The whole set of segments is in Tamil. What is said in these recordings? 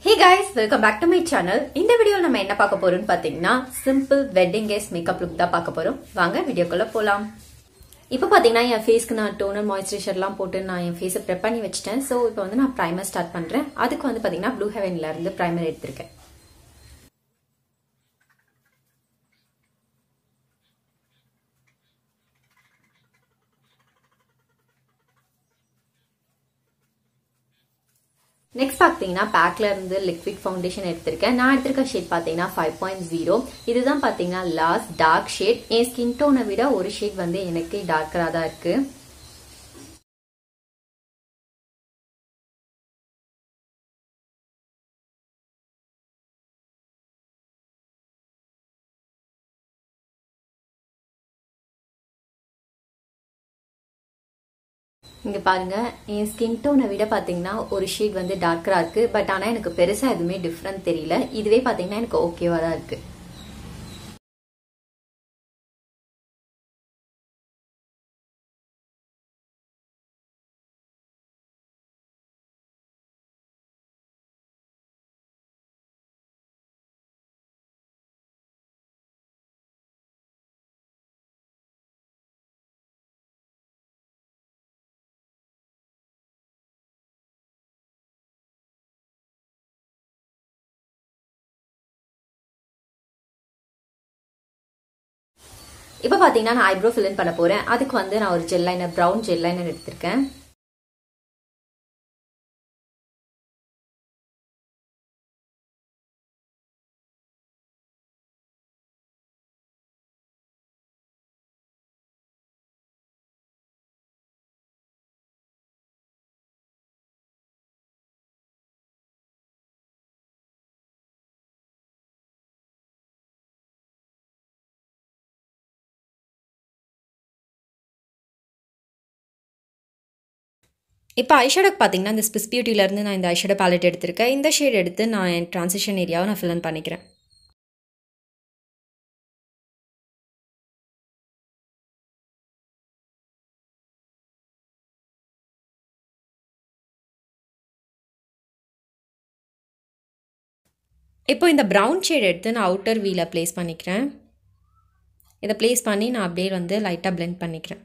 hey guys welcome back to my channel இந்த வீடியோவில் நம்ம என்ன பார்க்க போறோம்னு பார்த்தீங்கன்னா simple wedding guest makeup look தான் பார்க்க போறோம் வாங்க வீடியோக்குள்ள போலாம் இப்போ பார்த்தீங்கன்னா என் ஃபேஸ்க்கு நான் டோனர் மாய்ஸ்சரைசர்லாம் போட்டு நான் என் ஃபேஸை ப்ரெப் பண்ணி வச்சிட்டேன் ஸோ இப்போ வந்து நான் ப்ரைமர் ஸ்டார்ட் பண்ணுறேன் அதுக்கு வந்து பார்த்தீங்கன்னா ப்ளூ ஹெவன்ல இருந்து ப்ரைமர் எடுத்திருக்கேன் நெக்ஸ்ட் பார்த்தீங்கன்னா பேக்ல இருந்து லிக்விட் ஃபவுண்டேஷன் எடுத்திருக்கேன் நான் எடுத்திருக்க ஷேட் பார்த்தீங்கன்னா ஃபைவ் பாயிண்ட் ஜீரோ இதுதான் பார்த்தீங்கன்னா லாஸ்ட் டார்க் ஷேட் என் ஸ்கின் டோனை விட ஒரு ஷேட் வந்து எனக்கு டார்க்கராக தான் இருக்கு இங்க பாருங்க என் ஸ்கின் டோனை விட பாத்தீங்கன்னா ஒரு ஷேட் வந்து டார்க்கரா இருக்கு பட் ஆனா எனக்கு பெருசா எதுவுமே டிஃப்ரெண்ட் தெரியல இதுவே பாத்தீங்கன்னா எனக்கு ஓகேவா தான் இருக்கு இப்போ பார்த்தீங்கன்னா நான் ஐப்ரோ ஃபில் பண்ண போகிறேன் அதுக்கு வந்து நான் ஒரு gel liner brown gel liner எடுத்திருக்கேன் இப்போ ஐஷேடோக்கு பார்த்தீங்கன்னா இந்த ஸ்பிஸ் பியூட்டிலேருந்து நான் இந்த ஐஷேடோ பேலட் எடுத்திருக்கேன் இந்த ஷேட் எடுத்து நான் என் ட்ரான்சிஷன் ஏரியாவை நான் ஃபில் பண்ணிக்கிறேன் இப்போ இந்த ப்ரௌன் ஷேட் எடுத்து நான் அவுட்டர் வீல ப்ளேஸ் பண்ணிக்கிறேன் இதை ப்ளேஸ் பண்ணி நான் அப்படியே வந்து லைட்டாக பிளெண்ட் பண்ணிக்கிறேன்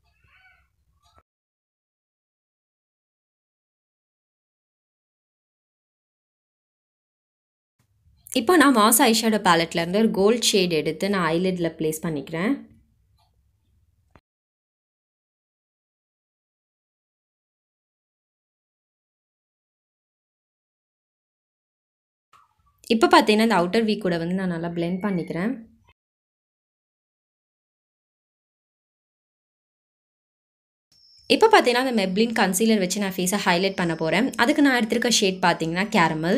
இப்போ நான் மாஸ் ஐஷேடோ பேலட்லேருந்து ஒரு கோல்ட் ஷேட் எடுத்து நான் ஐலிட்டில் ப்ளேஸ் பண்ணிக்கிறேன் இப்போ பார்த்தீங்கன்னா இந்த அவுட்டர் வீக் கூட வந்து நான் நல்லா பிளெண்ட் பண்ணிக்கிறேன் இப்போ பார்த்தீங்கன்னா இந்த மெப்ளின் கன்சீலர் வச்சு நான் ஃபேஸை ஹைலைட் பண்ண போகிறேன் அதுக்கு நான் எடுத்திருக்க ஷேட் பார்த்தீங்கன்னா கேரமல்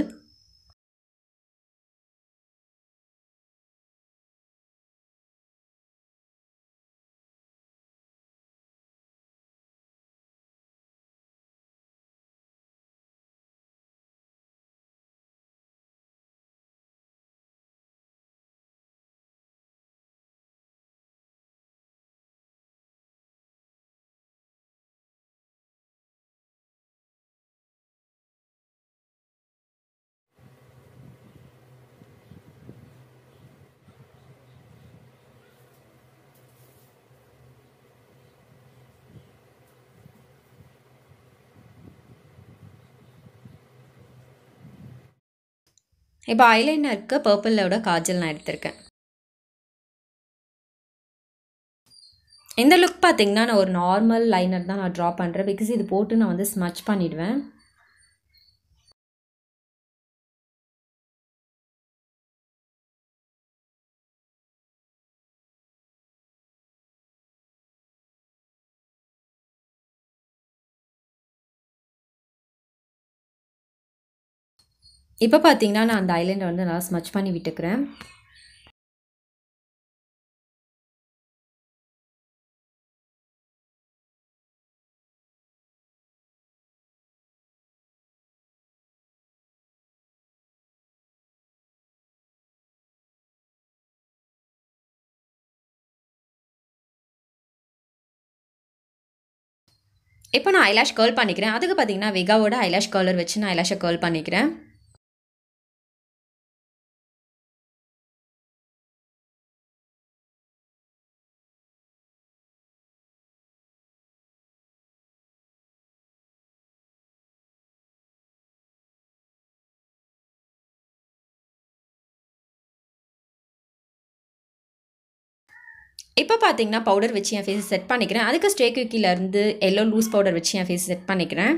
இப்போ ஐலைனருக்கு பர்பிளோட காஜல் நான் எடுத்திருக்கேன் இந்த லுக் பார்த்தீங்கன்னா நான் ஒரு நார்மல் லைனர் தான் நான் ட்ரா பண்ணுறேன் பிகாஸ் இது போட்டு நான் வந்து ஸ்மச் பண்ணிடுவேன் இப்போ பார்த்தீங்கன்னா நான் அந்த ஐலைனர் வந்து நல்லா ஸ்மச் பண்ணி விட்டுக்கிறேன் இப்போ நான் ஐலாஷ் கேர்ள் பண்ணிக்கிறேன் அதுக்கு பார்த்தீங்கன்னா வெகாவோட ஐலாஷ் கர்லர் வச்சு நான் ஐலாஷை கேர்ள் பண்ணிக்கிறேன் இப்போ பார்த்தீங்கன்னா பவுடர் வச்சு என் ஃபேஸ் செட் பண்ணிக்கிறேன் அதுக்கு ஸ்டே இருந்து எல்லோ லூஸ் பவுடர் வச்சு என் ஃபேஸ் செட் பண்ணிக்கிறேன்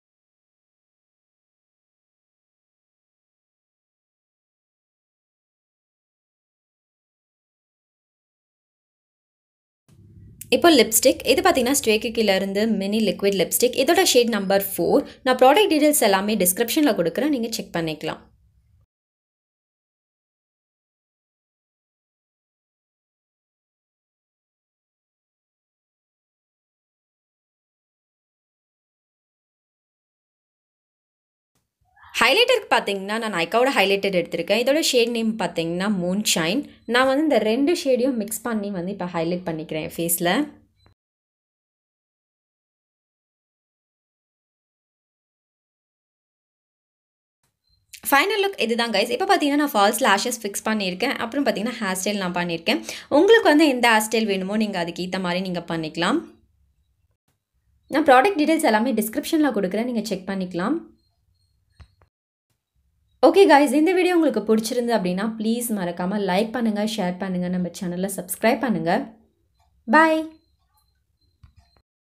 இப்போ லிப்ஸ்டிக் இது பார்த்தீங்கன்னா ஸ்ட்ரேக்கு இருந்து மினி லிக்விட் லிப்ஸ்டிக் இதோட ஷேட் நம்பர் ஃபோர் நான் ப்ராடக்ட் டீடைல்ஸ் எல்லாமே டிஸ்கிரிப்ஷனில் கொடுக்குறேன் நீங்கள் செக் பண்ணிக்கலாம் ஹைலைட்டருக்கு பார்த்தீங்கன்னா நான் நைக்காவோட ஹைலைட்டர் எடுத்திருக்கேன் இதோட ஷேட் நேம் பார்த்தீங்கன்னா மூன் ஷைன் நான் வந்து இந்த ரெண்டு ஷேடையும் மிக்ஸ் பண்ணி வந்து இப்போ ஹைலைட் பண்ணிக்கிறேன் ஃபேஸில் ஃபைனல் லுக் இதுதான் கைஸ் இப்போ பார்த்தீங்கன்னா நான் ஃபால்ஸ் லேஷஸ் ஃபிக்ஸ் பண்ணியிருக்கேன் அப்புறம் பார்த்தீங்கன்னா ஹேர் ஸ்டைல் நான் பண்ணியிருக்கேன் உங்களுக்கு வந்து எந்த ஹேர் ஸ்டைல் வேணுமோ நீங்கள் அதுக்கு ஏற்ற மாதிரி நீங்கள் பண்ணிக்கலாம் நான் ப்ராடக்ட் டீடைல்ஸ் எல்லாமே டிஸ்கிரிப்ஷனில் கொடுக்குறேன் நீங்கள் செக் பண்ணிக்கலாம் ஓகே காய்ஸ் இந்த வீடியோ உங்களுக்கு பிடிச்சிருந்து அப்படின்னா ப்ளீஸ் மறக்காமல் லைக் பண்ணுங்கள் ஷேர் பண்ணுங்கள் நம்ம சேனலில் சப்ஸ்கிரைப் பண்ணுங்கள் பாய்